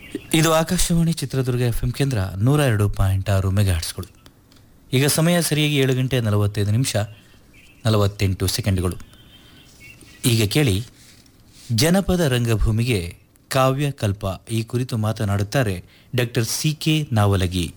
ಇದು Akashvani Chitradurga F M ಕೇಂದ್ರ ನೂರ ಎರಡು ಪಾಯಿಂಟ್ ಆರು ಮೆಗಾಹರ್ಟ್ಸ್ಗಳು ಈಗ ಸಮಯ ಸರಿಯಾಗಿ ಏಳು ಗಂಟೆ ನಲವತ್ತೈದು ನಿಮಿಷ ನಲವತ್ತೆಂಟು ಸೆಕೆಂಡ್ಗಳು ಈಗ ಕೇಳಿ ಜನಪದ ರಂಗಭೂಮಿಗೆ ಕಾವ್ಯ ಕಲ್ಪ ಈ ಕುರಿತು ಮಾತನಾಡುತ್ತಾರೆ ಡಾಕ್ಟರ್ ಸಿ ಕೆ ನಾವಲಗಿ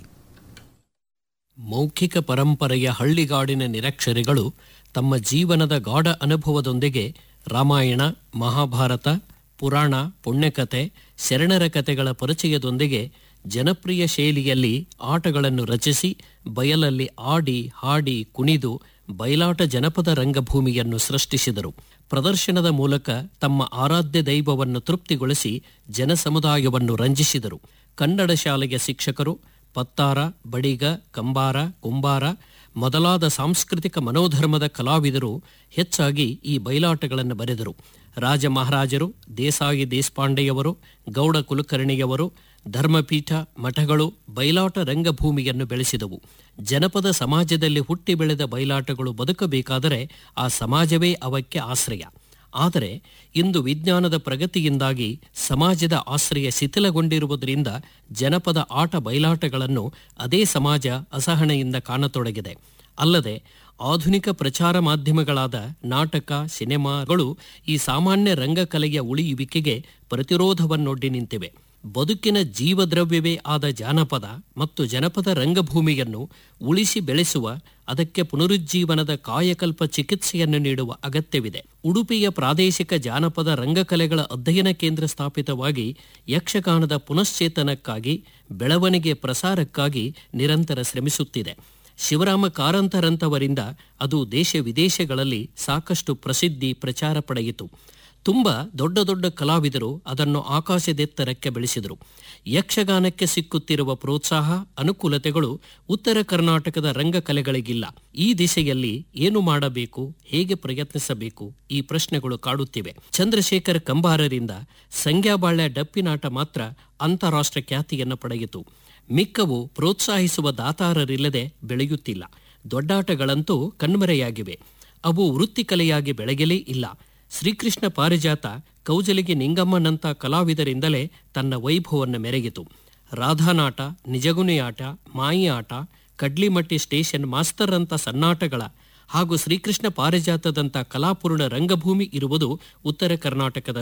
ಮೌಖಿಕ ಪರಂಪರೆಯ ಹಳ್ಳಿಗಾಡಿನ ನಿರಕ್ಷರಿಗಳು ತಮ್ಮ ಜೀವನದ ಗಾಢ ಅನುಭವದೊಂದಿಗೆ ರಾಮಾಯಣ ಮಹಾಭಾರತ ಪುರಾಣ ಪುಣ್ಯಕಥೆ ಶರಣರ ಕಥೆಗಳ ಪರಿಚಯದೊಂದಿಗೆ ಜನಪ್ರಿಯ ಶೈಲಿಯಲ್ಲಿ ಆಟಗಳನ್ನು ರಚಿಸಿ ಬಯಲಲ್ಲಿ ಆಡಿ ಹಾಡಿ ಕುಣಿದು ಬಯಲಾಟ ಜನಪದ ರಂಗಭೂಮಿಯನ್ನು ಸೃಷ್ಟಿಸಿದರು ಪ್ರದರ್ಶನದ ಮೂಲಕ ತಮ್ಮ ಆರಾಧ್ಯ ದೈವವನ್ನು ತೃಪ್ತಿಗೊಳಿಸಿ ಜನಸಮುದಾಯವನ್ನು ರಂಜಿಸಿದರು ಕನ್ನಡ ಶಾಲೆಯ ಶಿಕ್ಷಕರು ಪತ್ತಾರ ಬಡಿಗ ಕಂಬಾರ ಕುಂಬಾರ ಮೊದಲಾದ ಸಾಂಸ್ಕೃತಿಕ ಮನೋಧರ್ಮದ ಕಲಾವಿದರು ಹೆಚ್ಚಾಗಿ ಈ ಬಯಲಾಟಗಳನ್ನು ಬರೆದರು ರಾಜ ಮಹಾರಾಜರು ದೇಸಾಯಿ ದೇಶಪಾಂಡೆಯವರು ಗೌಡ ಕುಲಕರ್ಣಿಯವರು ಧರ್ಮಪೀಠ ಮಠಗಳು ಬಯಲಾಟ ರಂಗಭೂಮಿಯನ್ನು ಬೆಳೆಸಿದವು ಜನಪದ ಸಮಾಜದಲ್ಲಿ ಹುಟ್ಟಿ ಬೆಳೆದ ಬಯಲಾಟಗಳು ಬದುಕಬೇಕಾದರೆ ಆ ಸಮಾಜವೇ ಅವಕ್ಕೆ ಆಶ್ರಯ ಆದರೆ ಇಂದು ವಿಜ್ಞಾನದ ಪ್ರಗತಿಯಿಂದಾಗಿ ಸಮಾಜದ ಆಶ್ರಯ ಶಿಥಿಲಗೊಂಡಿರುವುದರಿಂದ ಜನಪದ ಆಟ ಬಯಲಾಟಗಳನ್ನು ಅದೇ ಸಮಾಜ ಅಸಹನೆಯಿಂದ ಕಾಣತೊಡಗಿದೆ ಅಲ್ಲದೆ ಆಧುನಿಕ ಪ್ರಚಾರ ಮಾಧ್ಯಮಗಳಾದ ನಾಟಕ ಸಿನೆಮಾಗಳು ಈ ಸಾಮಾನ್ಯ ರಂಗಕಲೆಯ ಉಳಿಯುವಿಕೆಗೆ ಪ್ರತಿರೋಧವನ್ನೊಡ್ಡಿ ನಿಂತಿವೆ ಬದುಕಿನ ಜೀವದ್ರವ್ಯವೇ ಆದ ಜಾನಪದ ಮತ್ತು ಜನಪದ ರಂಗಭೂಮಿಯನ್ನು ಉಳಿಸಿ ಬೆಳೆಸುವ ಅದಕ್ಕೆ ಪುನರುಜ್ಜೀವನದ ಕಾಯಕಲ್ಪ ಚಿಕಿತ್ಸೆಯನ್ನು ನೀಡುವ ಅಗತ್ಯವಿದೆ ಉಡುಪಿಯ ಪ್ರಾದೇಶಿಕ ಜಾನಪದ ರಂಗಕಲೆಗಳ ಅಧ್ಯಯನ ಕೇಂದ್ರ ಸ್ಥಾಪಿತವಾಗಿ ಯಕ್ಷಗಾನದ ಪುನಶ್ಚೇತನಕ್ಕಾಗಿ ಬೆಳವಣಿಗೆ ಪ್ರಸಾರಕ್ಕಾಗಿ ನಿರಂತರ ಶ್ರಮಿಸುತ್ತಿದೆ ಶಿವರಾಮ ಕಾರಂತರಂತವರಿಂದ ಅದು ದೇಶ ವಿದೇಶಗಳಲ್ಲಿ ಸಾಕಷ್ಟು ಪ್ರಸಿದ್ಧಿ ಪ್ರಚಾರ ಪಡೆಯಿತು ತುಂಬ ದೊಡ್ಡ ದೊಡ್ಡ ಕಲಾವಿದರು ಅದನ್ನು ಆಕಾಶದೆತ್ತರಕ್ಕೆ ಬೆಳೆಸಿದರು ಯಕ್ಷಗಾನಕ್ಕೆ ಸಿಕ್ಕುತ್ತಿರುವ ಪ್ರೋತ್ಸಾಹ ಅನುಕೂಲತೆಗಳು ಉತ್ತರ ಕರ್ನಾಟಕದ ರಂಗಕಲೆಗಳಿಗಿಲ್ಲ ಈ ದಿಸೆಯಲ್ಲಿ ಏನು ಮಾಡಬೇಕು ಹೇಗೆ ಪ್ರಯತ್ನಿಸಬೇಕು ಈ ಪ್ರಶ್ನೆಗಳು ಕಾಡುತ್ತಿವೆ ಚಂದ್ರಶೇಖರ್ ಕಂಬಾರರಿಂದ ಸಂಗ್ಯಾಬಾಳ್ಯ ಡಪ್ಪಿನಾಟ ಮಾತ್ರ ಅಂತಾರಾಷ್ಟ್ರ ಖ್ಯಾತಿಯನ್ನು ಪಡೆಯಿತು ಮಿಕ್ಕವು ಪ್ರೋತ್ಸಾಹಿಸುವ ದಾತಾರರಿಲ್ಲದೆ ಬೆಳೆಯುತ್ತಿಲ್ಲ ದೊಡ್ಡಾಟಗಳಂತೂ ಕಣ್ಮರೆಯಾಗಿವೆ ಅವು ವೃತ್ತಿಕಲೆಯಾಗಿ ಬೆಳಗಲೇ ಇಲ್ಲ ಶ್ರೀಕೃಷ್ಣ ಪಾರಿಜಾತ ಕೌಜಲಿಗೆ ನಿಂಗಮ್ಮನಂಥ ಕಲಾವಿದರಿಂದಲೇ ತನ್ನ ವೈಭವವನ್ನು ಮೆರೆಗಿತು ರಾಧಾನಾಟ ನಿಜಗುಣಿ ಆಟ ಮಾಯಿ ಆಟ ಕಡ್ಲಿಮಟ್ಟಿ ಸ್ಟೇಷನ್ ಮಾಸ್ತರ್ ಅಂತ ಸನ್ನಾಟಗಳ ಹಾಗೂ ಶ್ರೀಕೃಷ್ಣ ಪಾರಿಜಾತದಂಥ ಕಲಾಪೂರ್ಣ ರಂಗಭೂಮಿ ಇರುವುದು ಉತ್ತರ ಕರ್ನಾಟಕದ